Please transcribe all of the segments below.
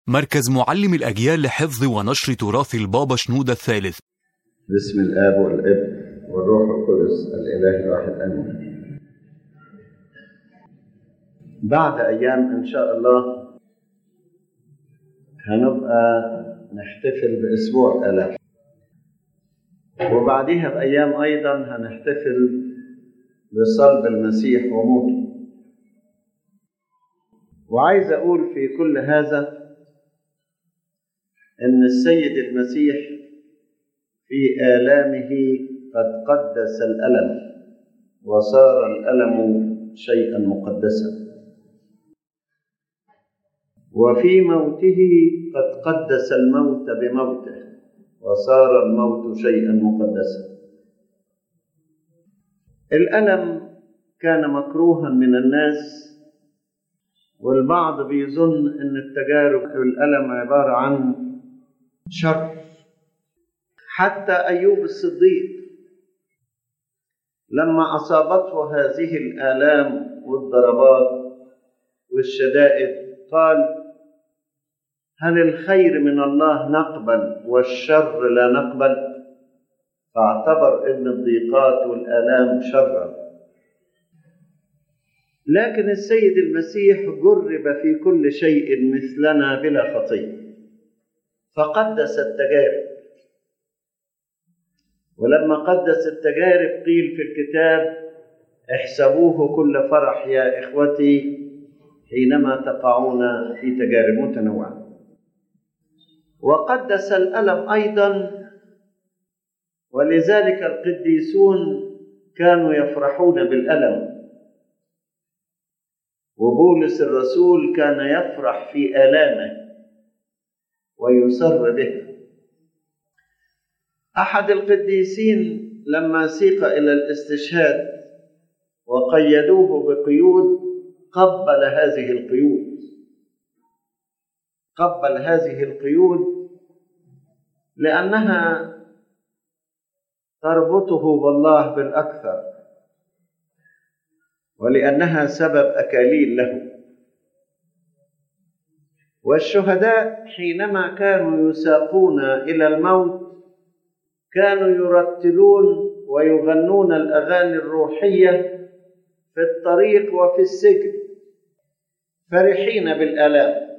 مركز معلم الأجيال لحفظ ونشر تراث البابا شنودة الثالث باسم الآب والابن والروح القدس الإله الواحد آمين بعد أيام إن شاء الله هنبقى نحتفل بأسبوع الآلام وبعديها بأيام أيضا هنحتفل بصلب المسيح وموته وعايز أقول في كل هذا إن السيد المسيح في آلامه قد قدس الألم وصار الألم شيئا مقدسا وفي موته قد قدس الموت بموته وصار الموت شيئا مقدسا الألم كان مكروها من الناس والبعض بيظن ان التجارب والألم عبارة عن شر حتى أيوب الصديق لما أصابته هذه الآلام والضربات والشدائد قال هل الخير من الله نقبل والشر لا نقبل فاعتبر ان الضيقات والآلام شرا لكن السيد المسيح جرب في كل شيء مثلنا بلا خطيه فقدس التجارب ولما قدس التجارب قيل في الكتاب احسبوه كل فرح يا اخوتي حينما تقعون في تجارب متنوعه وقدس الالم ايضا ولذلك القديسون كانوا يفرحون بالالم وبولس الرسول كان يفرح في الامه ويسر به احد القديسين لما سيق الى الاستشهاد وقيدوه بقيود قبل هذه القيود قبل هذه القيود لانها تربطه بالله بالاكثر ولانها سبب اكاليل له والشهداء حينما كانوا يساقون الى الموت كانوا يرتلون ويغنون الاغاني الروحيه في الطريق وفي السجن فرحين بالالام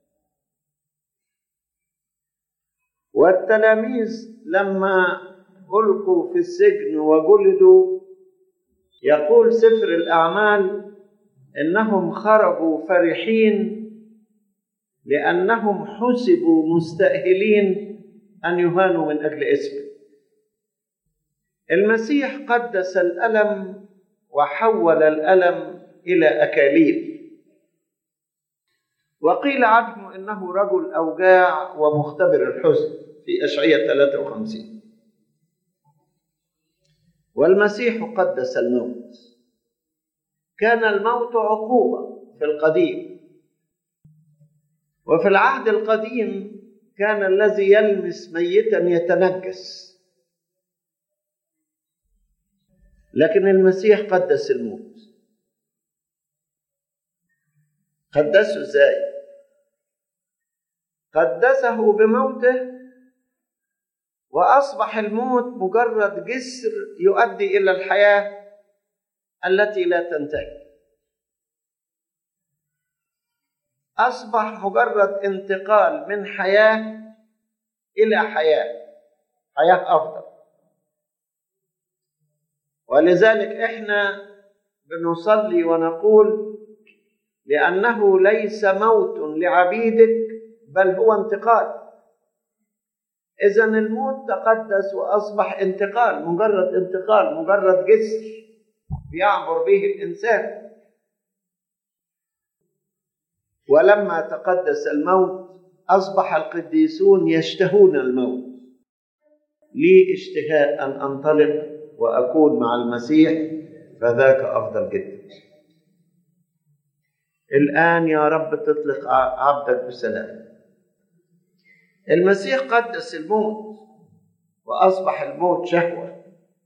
والتلاميذ لما القوا في السجن وجلدوا يقول سفر الاعمال انهم خرجوا فرحين لأنهم حسبوا مستأهلين أن يهانوا من أجل اسمه المسيح قدس الألم وحول الألم إلى أكاليل وقيل عنه إنه رجل أوجاع ومختبر الحزن في أشعية 53 والمسيح قدس الموت كان الموت عقوبة في القديم وفي العهد القديم كان الذي يلمس ميتا يتنجس لكن المسيح قدس الموت قدسه ازاي قدسه بموته واصبح الموت مجرد جسر يؤدي الى الحياه التي لا تنتهي أصبح مجرد انتقال من حياة إلى حياة حياة أفضل ولذلك إحنا بنصلي ونقول لأنه ليس موت لعبيدك بل هو انتقال إذا الموت تقدس وأصبح انتقال مجرد انتقال مجرد جسر بيعبر به الإنسان ولما تقدس الموت اصبح القديسون يشتهون الموت لي اشتهاء ان انطلق واكون مع المسيح فذاك افضل جدا الان يا رب تطلق عبدك بسلام المسيح قدس الموت واصبح الموت شهوه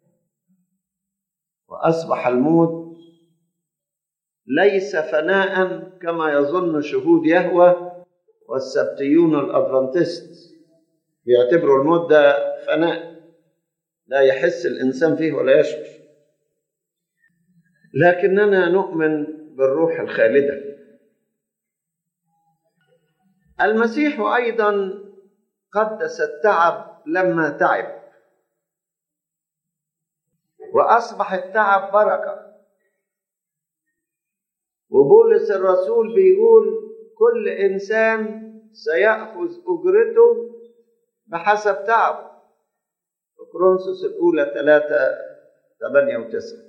واصبح الموت ليس فناء كما يظن شهود يهوى والسبتيون الأدفنتست بيعتبروا الموت ده فناء لا يحس الإنسان فيه ولا يشعر لكننا نؤمن بالروح الخالدة المسيح أيضا قدس التعب لما تعب وأصبح التعب بركة وبولس الرسول بيقول كل إنسان سيأخذ أجرته بحسب تعبه كرونسوس الأولى ثلاثة ثمانية وتسعة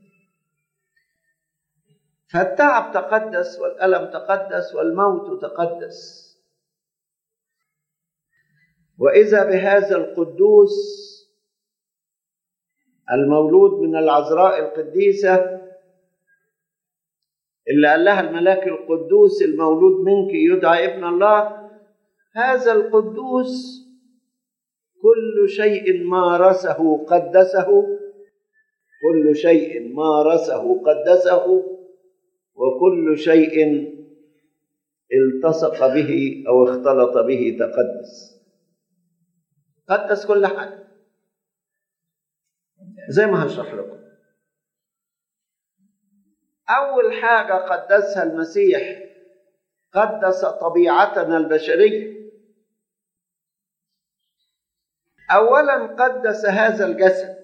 فالتعب تقدس والألم تقدس والموت تقدس وإذا بهذا القدوس المولود من العذراء القديسة اللي قال لها الملاك القدوس المولود منك يدعى ابن الله هذا القدوس كل شيء مارسه قدسه كل شيء مارسه قدسه وكل شيء التصق به او اختلط به تقدس قدس كل حاجه زي ما هشرح لكم اول حاجه قدسها المسيح قدس طبيعتنا البشريه اولا قدس هذا الجسد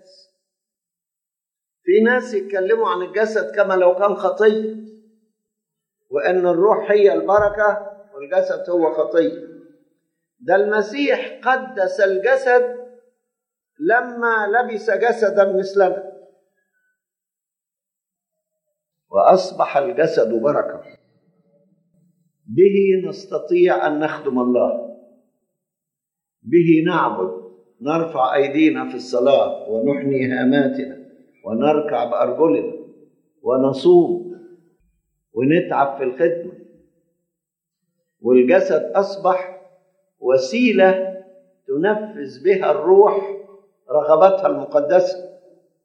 في ناس يتكلموا عن الجسد كما لو كان خطيه وان الروح هي البركه والجسد هو خطيه ده المسيح قدس الجسد لما لبس جسدا مثلنا واصبح الجسد بركه به نستطيع ان نخدم الله به نعبد نرفع ايدينا في الصلاه ونحني هاماتنا ونركع بارجلنا ونصوم ونتعب في الخدمه والجسد اصبح وسيله تنفذ بها الروح رغبتها المقدسه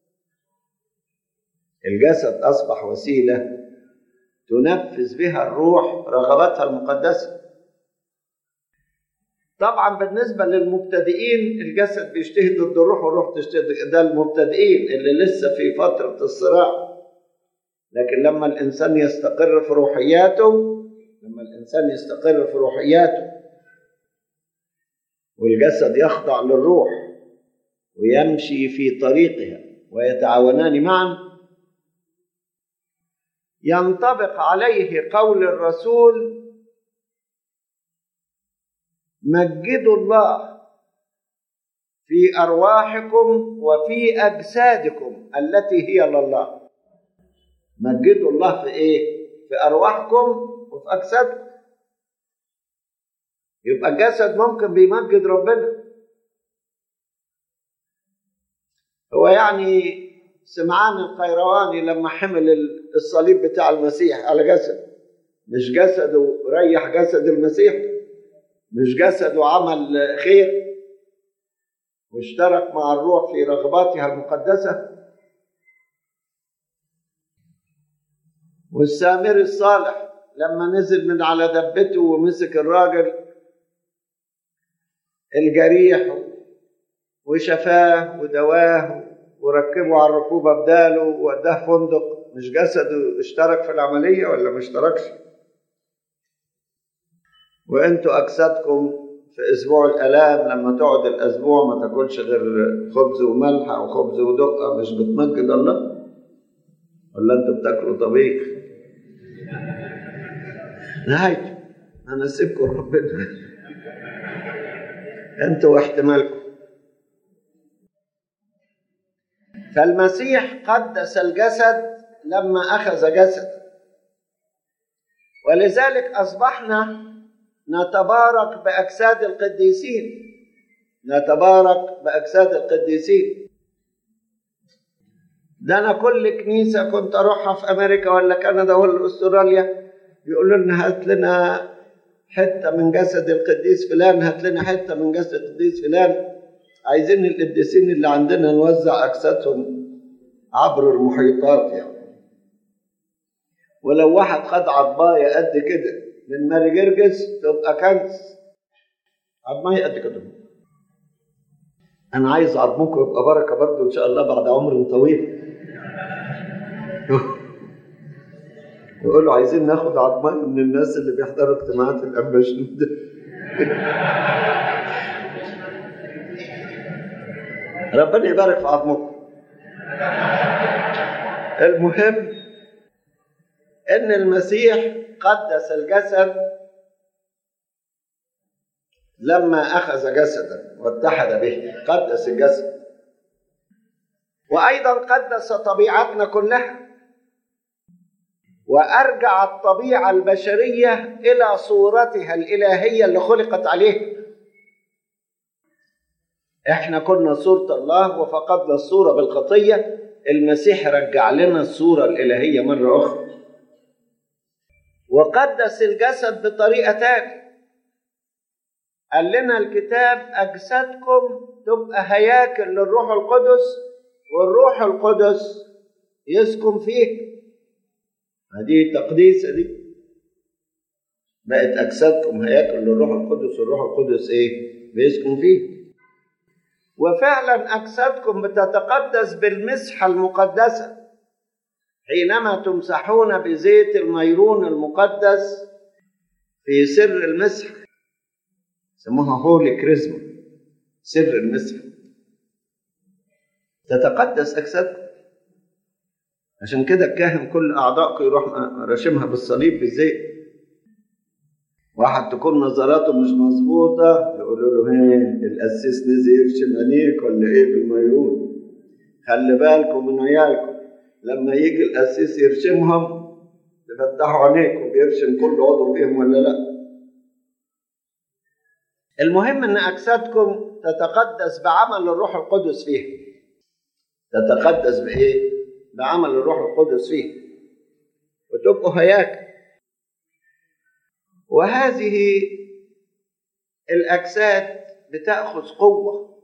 الجسد اصبح وسيله تنفذ بها الروح رغبتها المقدسه طبعا بالنسبه للمبتدئين الجسد بيجتهد ضد الروح والروح تجتهد ده المبتدئين اللي لسه في فتره الصراع لكن لما الانسان يستقر في روحياته لما الانسان يستقر في روحياته والجسد يخضع للروح ويمشي في طريقها ويتعاونان معا ينطبق عليه قول الرسول مجدوا الله في ارواحكم وفي اجسادكم التي هي لله مجدوا الله في ايه في ارواحكم وفي اجسادكم يبقى الجسد ممكن بيمجد ربنا هو يعني سمعان القيرواني لما حمل الصليب بتاع المسيح على جسد مش جسده ريح جسد المسيح مش جسده عمل خير واشترك مع الروح في رغباتها المقدسة والسامر الصالح لما نزل من على دبته ومسك الراجل الجريح وشفاه ودواه وركبه على الركوبة بداله ووداه فندق مش جسده اشترك في العملية ولا ما اشتركش وانتوا أجسادكم في أسبوع الآلام لما تقعد الأسبوع ما تاكلش غير خبز وملح أو خبز ودقة مش بتمجد الله ولا انتوا بتاكلوا طبيخ نهايته أنا سيبكم ربنا انتوا واحتمالكم فالمسيح قدس الجسد لما اخذ جسد ولذلك اصبحنا نتبارك باجساد القديسين نتبارك باجساد القديسين ده انا كل كنيسه كنت اروحها في امريكا ولا كندا ولا استراليا يقولوا لنا هات لنا حته من جسد القديس فلان هات لنا حته من جسد القديس فلان عايزين القديسين اللي عندنا نوزع اجسادهم عبر المحيطات يعني ولو واحد خد عضبايه قد كده من ماري جرجس تبقى كنز عظمية قد كده أنا عايز عظمكم يبقى بركة برضه إن شاء الله بعد عمر طويل يقولوا عايزين ناخد عظمية من الناس اللي بيحضروا اجتماعات الأنبا شنودة ربنا يبارك في عظمكم المهم ان المسيح قدس الجسد لما اخذ جسدا واتحد به قدس الجسد وايضا قدس طبيعتنا كلها وارجع الطبيعه البشريه الى صورتها الالهيه اللي خلقت عليها احنا كنا صورة الله وفقدنا الصورة بالخطية المسيح رجع لنا الصورة الإلهية مرة أخرى وقدس الجسد بطريقة تانية قال لنا الكتاب أجسادكم تبقى هياكل للروح القدس والروح القدس يسكن فيه هذه تقديسة دي بقت أجسادكم هياكل للروح القدس والروح القدس إيه؟ بيسكن فيه وفعلا أجسادكم بتتقدس بالمسحة المقدسة حينما تمسحون بزيت الميرون المقدس في سر المسح سموها هولي كريزما سر المسح تتقدس أجسادكم عشان كده الكاهن كل أعضائكم يروح راشمها بالصليب بالزيت واحد تكون نظراته مش مظبوطة يقولوا له هي القسيس نزل يرشم عينيك ولا ايه بالميرون خلي بالكم من عيالكم لما يجي القسيس يرشمهم تفتحوا عينيكم بيرشم كل عضو فيهم ولا لا المهم ان اجسادكم تتقدس بعمل الروح القدس فيها تتقدس بايه بعمل الروح القدس فيه وتبقوا هياكل وهذه الاجساد بتاخذ قوه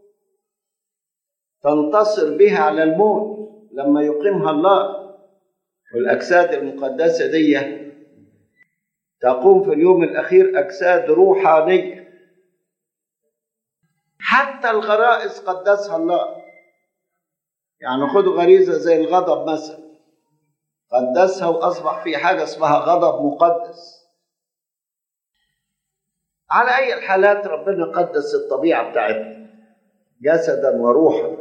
تنتصر بها على الموت لما يقيمها الله والاجساد المقدسه دي تقوم في اليوم الاخير اجساد روحانيه حتى الغرائز قدسها الله يعني خدوا غريزه زي الغضب مثلا قدسها واصبح في حاجه اسمها غضب مقدس على أي الحالات ربنا قدس الطبيعة بتاعتنا جسدا وروحا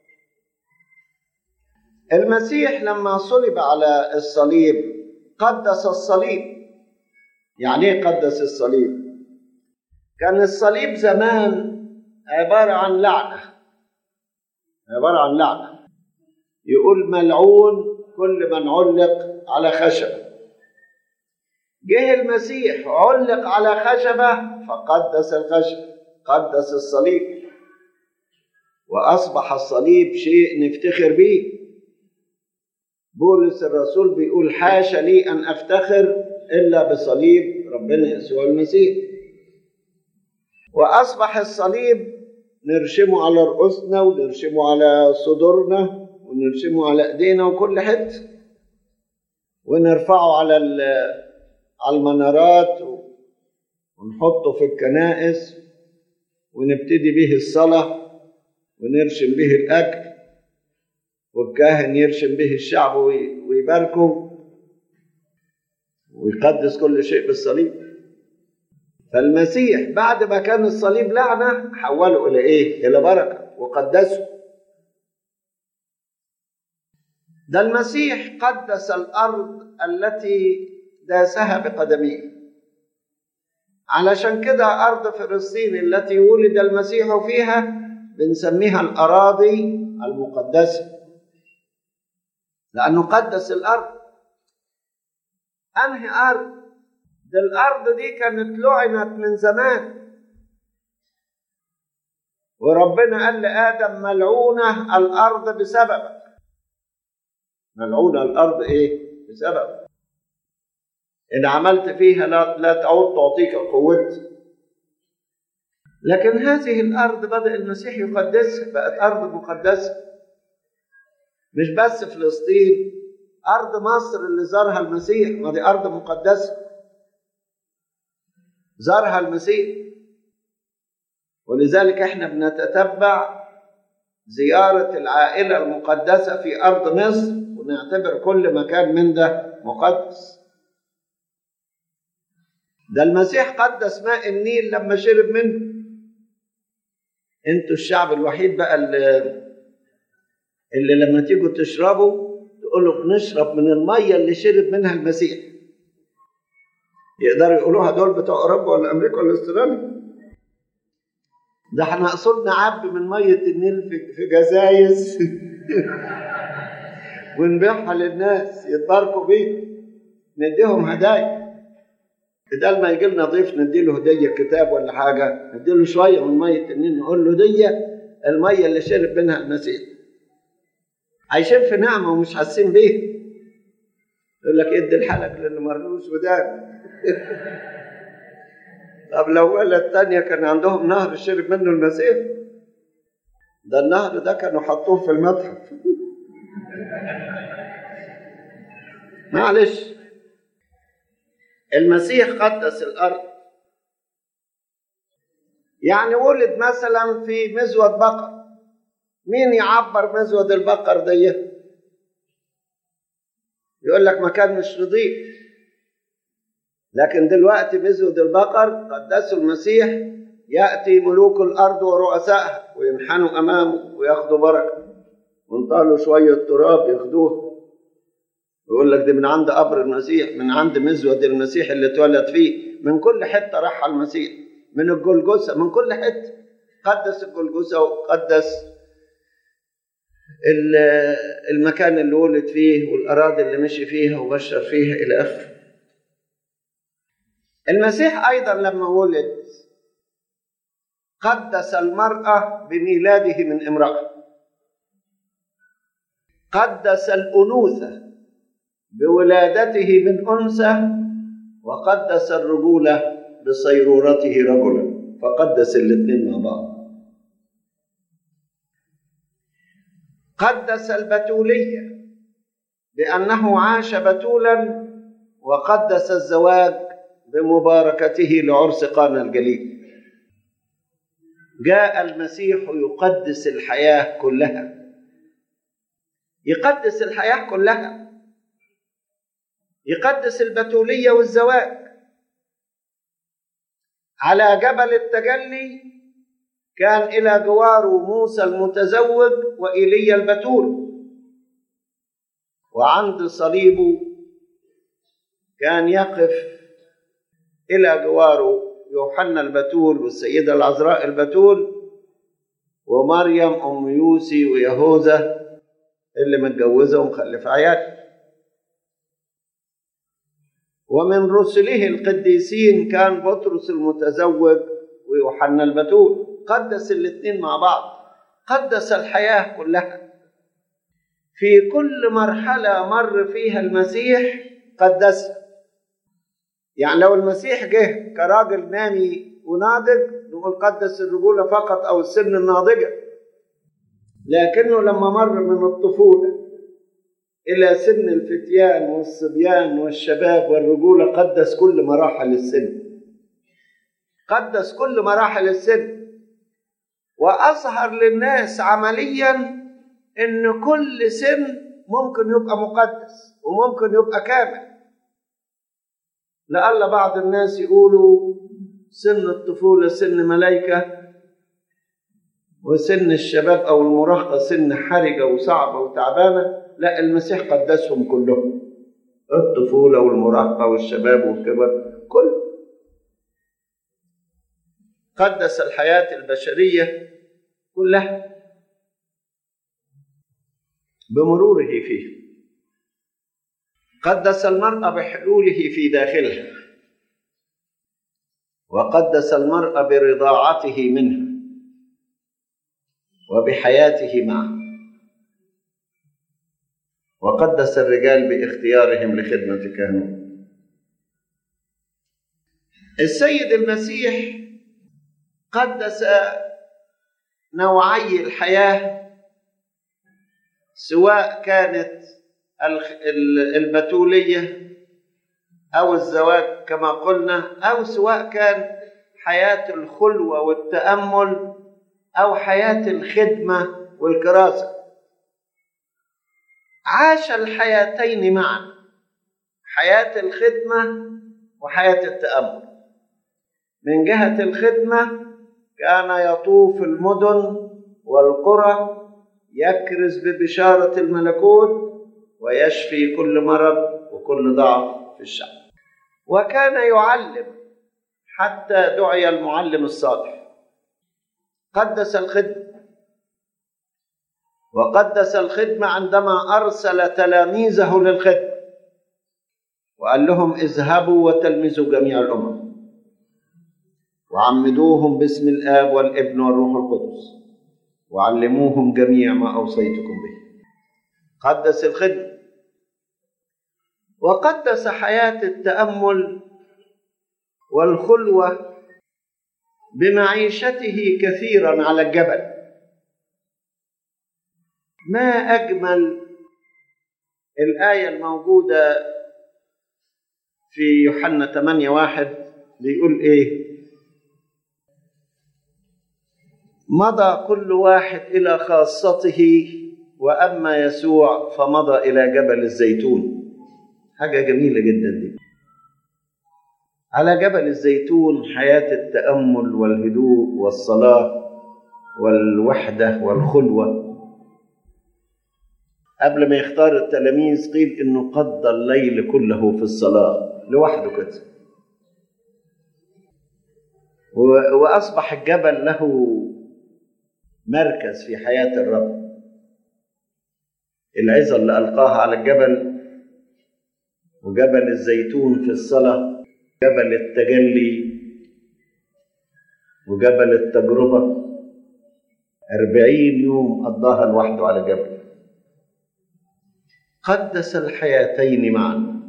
المسيح لما صلب على الصليب قدس الصليب يعني ايه قدس الصليب كان الصليب زمان عبارة عن لعنة عبارة عن لعنة يقول ملعون كل من علق على خشبه جه المسيح علق على خشبة فقدس الخشبة قدس الصليب وأصبح الصليب شيء نفتخر به بولس الرسول بيقول حاشا لي أن أفتخر إلا بصليب ربنا يسوع المسيح وأصبح الصليب نرشمه على رؤوسنا ونرشمه على صدورنا ونرشمه على ايدينا وكل حته ونرفعه على على المنارات ونحطه في الكنائس ونبتدي به الصلاة ونرشم به الأكل والكاهن يرشم به الشعب ويباركه ويقدس كل شيء بالصليب فالمسيح بعد ما كان الصليب لعنة حوله إلى إيه؟ إلى بركة وقدسه ده المسيح قدس الأرض التي داسها بقدميه علشان كده أرض فلسطين التي ولد المسيح فيها بنسميها الأراضي المقدسة لأنه قدس الأرض أنهي أرض ده الأرض دي كانت لعنت من زمان وربنا قال لآدم ملعونة الأرض بسببك ملعونة الأرض إيه؟ بسببك إن عملت فيها لا, لا تعود تعطيك قوتها لكن هذه الأرض بدأ المسيح يقدسها بقت أرض مقدسة مش بس فلسطين أرض مصر اللي زارها المسيح ما دي أرض مقدسة زارها المسيح ولذلك احنا بنتتبع زيارة العائلة المقدسة في أرض مصر ونعتبر كل مكان من ده مقدس ده المسيح قدس ماء النيل لما شرب منه انتوا الشعب الوحيد بقى اللي, اللي لما تيجوا تشربوا تقولوا بنشرب من المية اللي شرب منها المسيح يقدروا يقولوها دول بتوع أوروبا ولا أمريكا ولا أستراليا ده احنا اصولنا عب من ميه النيل في في جزايز ونبيعها للناس يتباركوا بيه نديهم هدايا بدل ما يجي لنا ضيف نديله هديه كتاب ولا حاجه نديله شويه من ميه النيل نقول له دي الميه اللي شرب منها المسيح عايشين في نعمه ومش حاسين بيها يقول لك ادي الحلق للي مرلوش ودان طب لو ولد تانية كان عندهم نهر شرب منه المسيح ده النهر ده كانوا حطوه في المتحف معلش المسيح قدس الأرض يعني ولد مثلا في مزود بقر مين يعبر مزود البقر دي يقول لك مكان مش نظيف لكن دلوقتي مزود البقر قدسوا المسيح يأتي ملوك الأرض ورؤسائها وينحنوا أمامه وياخدوا بركة وانطالوا شوية تراب ياخدوه يقول لك دي من عند قبر المسيح من عند مزود المسيح اللي اتولد فيه من كل حتة راح على المسيح من الجلجسة من كل حتة قدس الجلجسة وقدس المكان اللي ولد فيه والأراضي اللي مشي فيها وبشر فيها إلى آخره المسيح أيضا لما ولد قدس المرأة بميلاده من امرأة قدس الأنوثة بولادته من أنثى وقدس الرجولة بصيرورته رجلا فقدس الاثنين مع بعض قدس البتولية بأنه عاش بتولا وقدس الزواج بمباركته لعرس قانا الجليل جاء المسيح يقدس الحياة كلها يقدس الحياة كلها يقدس البتولية والزواج على جبل التجلي كان إلى جواره موسى المتزوج وإيليا البتول وعند صليبه كان يقف إلى جواره يوحنا البتول والسيدة العذراء البتول ومريم أم يوسي ويهوذا اللي متجوزة ومخلفة عيال ومن رسله القديسين كان بطرس المتزوج ويوحنا البتول قدس الاثنين مع بعض قدس الحياة كلها في كل مرحلة مر فيها المسيح قدسها يعني لو المسيح جه كراجل نامي وناضج نقول قدس الرجولة فقط أو السن الناضجة لكنه لما مر من الطفولة إلى سن الفتيان والصبيان والشباب والرجولة قدس كل مراحل السن قدس كل مراحل السن وأظهر للناس عمليا إن كل سن ممكن يبقى مقدس وممكن يبقى كامل لألا بعض الناس يقولوا سن الطفولة سن ملايكة وسن الشباب أو المراهقة سن حرجة وصعبة وتعبانة لا المسيح قدسهم كلهم الطفولة والمراهقة والشباب والكبر كله قدس الحياة البشرية كلها بمروره فيه قدس المرأة بحلوله في داخلها وقدس المرأة برضاعته منها وبحياته معه وقدس الرجال باختيارهم لخدمة كهنوت السيد المسيح قدس نوعي الحياة سواء كانت البتولية أو الزواج كما قلنا أو سواء كان حياة الخلوة والتأمل أو حياة الخدمة والكراسة عاش الحياتين معا حياة الخدمة وحياة التأمل من جهة الخدمة كان يطوف المدن والقرى يكرز ببشارة الملكوت ويشفي كل مرض وكل ضعف في الشعب وكان يعلم حتى دعي المعلم الصالح قدس الخدمة وقدس الخدمة عندما أرسل تلاميذه للخدمة وقال لهم اذهبوا وتلمذوا جميع الأمم وعمدوهم باسم الآب والابن والروح القدس وعلموهم جميع ما أوصيتكم به قدس الخدمة وقدس حياة التأمل والخلوة بمعيشته كثيرا على الجبل ما أجمل الآية الموجودة في يوحنا 8 واحد بيقول إيه مضى كل واحد إلى خاصته وأما يسوع فمضى إلى جبل الزيتون حاجة جميلة جدا دي على جبل الزيتون حياة التأمل والهدوء والصلاة والوحدة والخلوة قبل ما يختار التلاميذ قيل انه قضى الليل كله في الصلاه لوحده كده واصبح الجبل له مركز في حياه الرب العظه اللي القاها على الجبل وجبل الزيتون في الصلاه جبل التجلي وجبل التجربه أربعين يوم قضاها لوحده على الجبل قدس الحياتين معا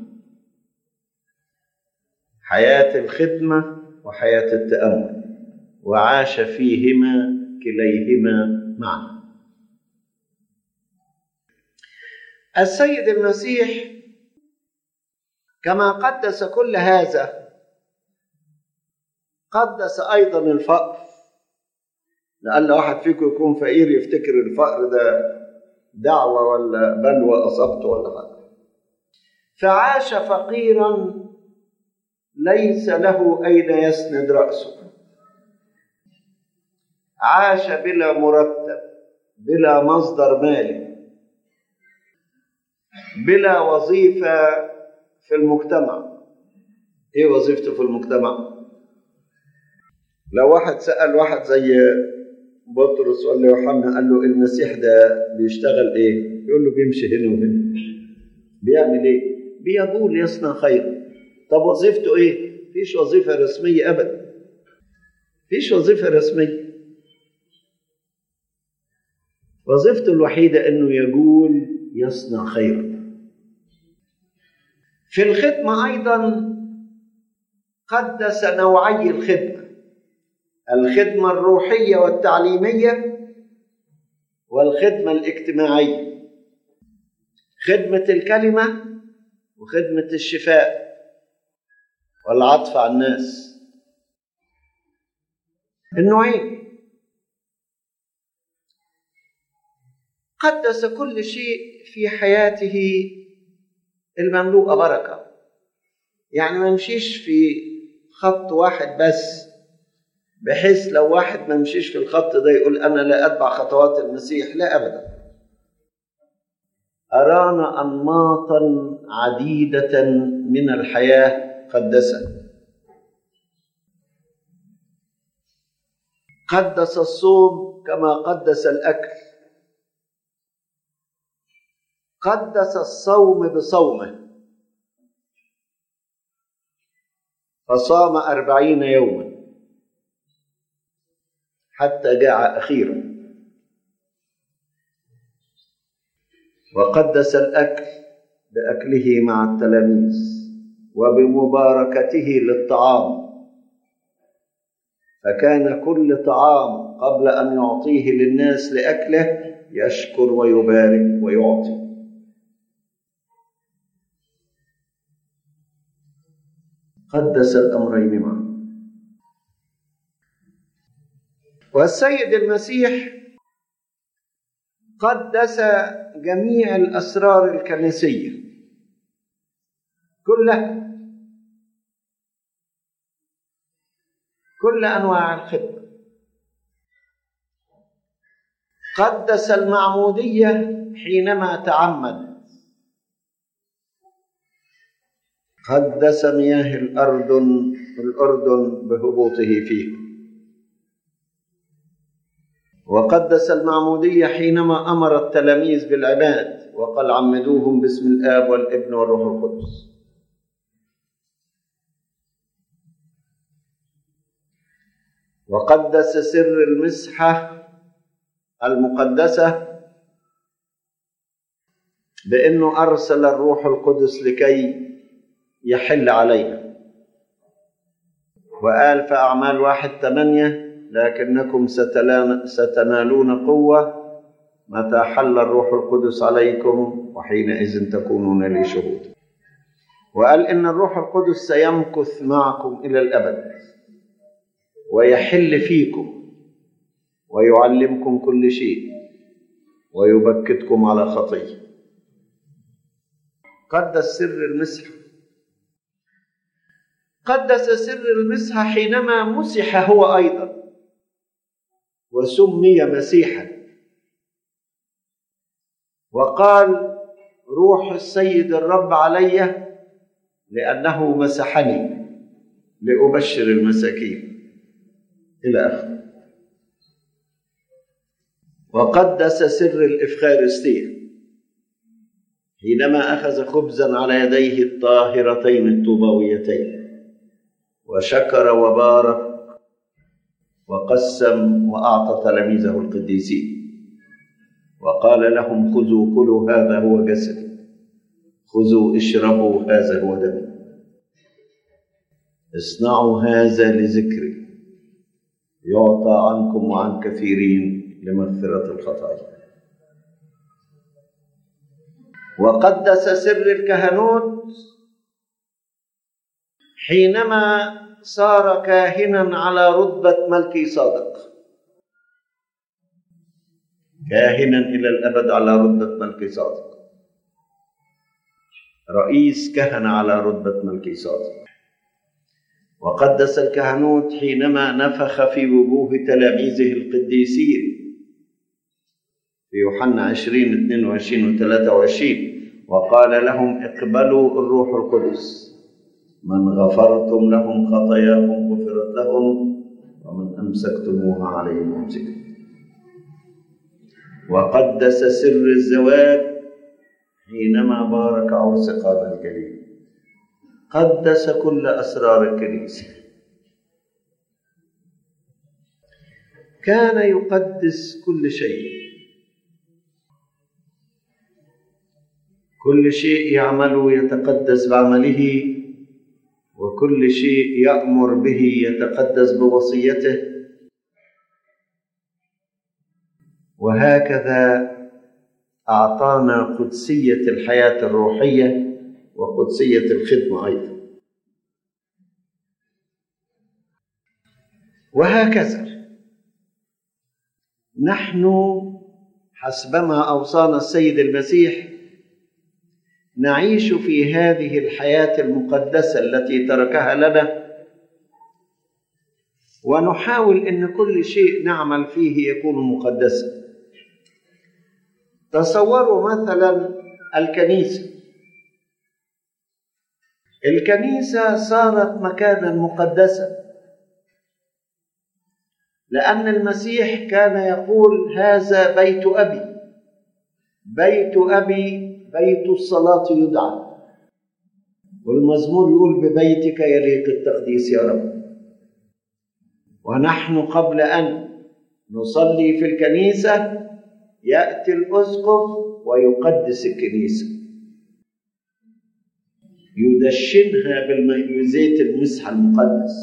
حياة الخدمة وحياة التأمل وعاش فيهما كليهما معا السيد المسيح كما قدس كل هذا قدس أيضا الفقر لأن واحد فيكم يكون فقير يفتكر الفقر ده دعوة ولا بلوى أصبته ولا حاجة فعاش فقيرا ليس له أين يسند رأسه عاش بلا مرتب بلا مصدر مالي بلا وظيفة في المجتمع ايه وظيفته في المجتمع لو واحد سأل واحد زي بطرس ولا يوحنا قال له المسيح ده بيشتغل ايه يقول له بيمشي هنا وهنا بيعمل ايه بيقول يصنع خير طب وظيفته ايه فيش وظيفة رسمية ابدا فيش وظيفة رسمية وظيفته الوحيدة انه يقول يصنع خيرا في الخدمة ايضا قدس نوعي الخدمة الخدمة الروحية والتعليمية والخدمة الاجتماعية خدمة الكلمة وخدمة الشفاء والعطف على الناس النوعين قدس كل شيء في حياته المملوءة بركة يعني ما يمشيش في خط واحد بس بحيث لو واحد ما مشيش في الخط ده يقول أنا لا أتبع خطوات المسيح لا أبدا أرانا أنماطا عديدة من الحياة قدسها قدس الصوم كما قدس الأكل قدس الصوم بصومه فصام أربعين يوما حتى جاع أخيرا وقدس الأكل بأكله مع التلاميذ وبمباركته للطعام فكان كل طعام قبل أن يعطيه للناس لأكله يشكر ويبارك ويعطي قدس الأمرين معا والسيد المسيح قدس جميع الأسرار الكنسية كلها كل أنواع الخدمة قدس المعمودية حينما تعمد قدس مياه الأردن الأردن بهبوطه فيه وقدس المعمودية حينما أمر التلاميذ بالعباد وقال عمدوهم باسم الآب والابن والروح القدس وقدس سر المسحة المقدسة بأنه أرسل الروح القدس لكي يحل علينا وقال في أعمال واحد ثمانية لكنكم ستنالون قوة متى حل الروح القدس عليكم وحينئذ تكونون لي شهود وقال إن الروح القدس سيمكث معكم إلى الأبد ويحل فيكم ويعلمكم كل شيء ويبكتكم على خطيه قدس سر المسح قدس سر المسح حينما مسح هو ايضا وسمي مسيحا وقال روح السيد الرب علي لانه مسحني لابشر المساكين الى اخره وقدس سر الافخارستيه حينما اخذ خبزا على يديه الطاهرتين الطوباويتين وشكر وبارك وقسم واعطى تلاميذه القديسين وقال لهم خذوا كلوا هذا هو جسدي خذوا اشربوا هذا هو دمي اصنعوا هذا لذكري يعطى عنكم وعن كثيرين لمغفرة الخطايا وقدس سر الكهنوت حينما صار كاهنا على رتبة ملكي صادق كاهنا إلى الأبد على رتبة ملكي صادق رئيس كهنة على رتبة ملكي صادق وقدس الكهنوت حينما نفخ في وجوه تلاميذه القديسين في يوحنا 20 22 و 23 وقال لهم اقبلوا الروح القدس من غفرتم لهم خطاياهم غفرت لهم ومن امسكتموها عليهم امسكت وقدس سر الزواج حينما بارك عرس قانا الجليل قدس كل اسرار الكنيسه كان يقدس كل شيء كل شيء يعمل يتقدس بعمله وكل شيء يأمر به يتقدس بوصيته وهكذا أعطانا قدسية الحياة الروحية وقدسية الخدمة أيضا وهكذا نحن حسبما أوصانا السيد المسيح نعيش في هذه الحياة المقدسة التي تركها لنا ونحاول أن كل شيء نعمل فيه يكون مقدسا تصوروا مثلا الكنيسة الكنيسة صارت مكانا مقدسا لأن المسيح كان يقول هذا بيت أبي بيت أبي بيت الصلاة يدعى والمزمور يقول ببيتك يليق التقديس يا رب ونحن قبل أن نصلي في الكنيسة يأتي الأسقف ويقدس الكنيسة يدشنها بزيت المسح المقدس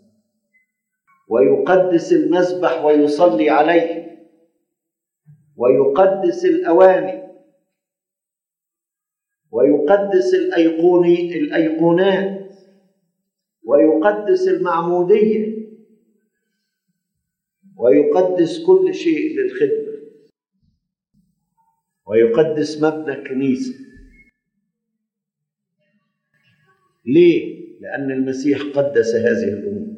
ويقدس المسبح ويصلي عليه ويقدس الأواني ويقدس الأيقوني الأيقونات ويقدس المعمودية ويقدس كل شيء للخدمة ويقدس مبنى الكنيسة ليه؟ لأن المسيح قدس هذه الأمور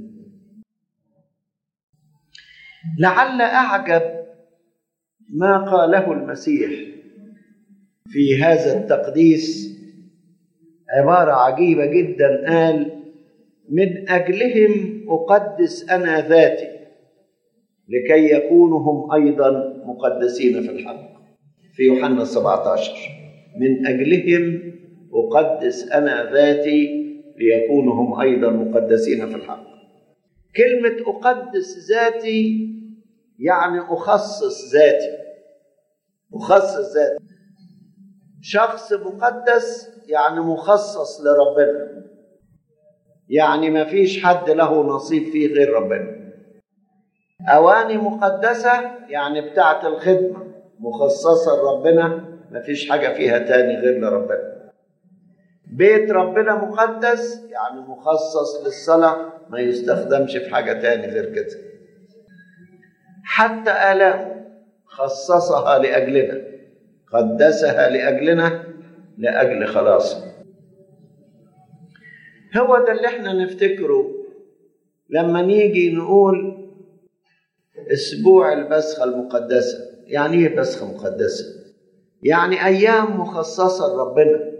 لعل أعجب ما قاله المسيح في هذا التقديس عبارة عجيبة جدا قال من أجلهم أقدس أنا ذاتي لكي يكونوا هم أيضا مقدسين في الحق في يوحنا 17 من أجلهم أقدس أنا ذاتي ليكونوا هم أيضا مقدسين في الحق كلمة أقدس ذاتي يعني أخصص ذاتي أخصص ذاتي شخص مقدس يعني مخصص لربنا يعني ما فيش حد له نصيب فيه غير ربنا أواني مقدسة يعني بتاعة الخدمة مخصصة لربنا ما فيش حاجة فيها تاني غير لربنا بيت ربنا مقدس يعني مخصص للصلاة ما يستخدمش في حاجة تاني غير كده حتى آلامه خصصها لأجلنا قدسها لأجلنا لأجل خلاصنا هو ده اللي احنا نفتكره لما نيجي نقول اسبوع البسخه المقدسه يعني ايه بسخه مقدسه يعني ايام مخصصه لربنا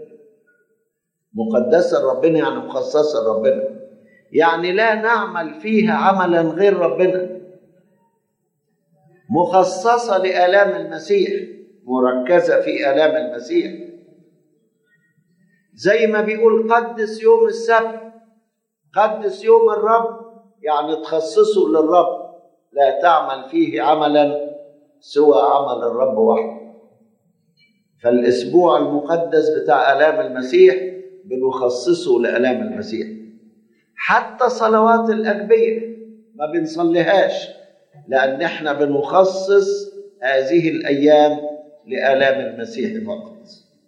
مقدسه لربنا يعني مخصصه لربنا يعني لا نعمل فيها عملا غير ربنا مخصصه لالام المسيح مركزه في الام المسيح زي ما بيقول قدس يوم السبت قدس يوم الرب يعني تخصصه للرب لا تعمل فيه عملا سوى عمل الرب وحده فالاسبوع المقدس بتاع الام المسيح بنخصصه لالام المسيح حتى صلوات الاجبيه ما بنصليهاش لان احنا بنخصص هذه الايام لالام المسيح فقط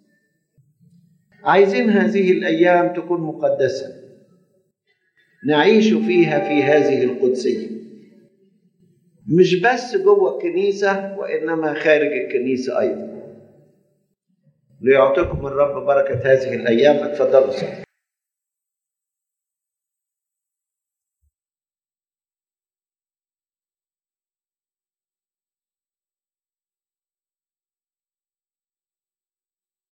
عايزين هذه الايام تكون مقدسه نعيش فيها في هذه القدسيه مش بس جوه الكنيسه وانما خارج الكنيسه ايضا ليعطيكم الرب بركه هذه الايام اتفضلوا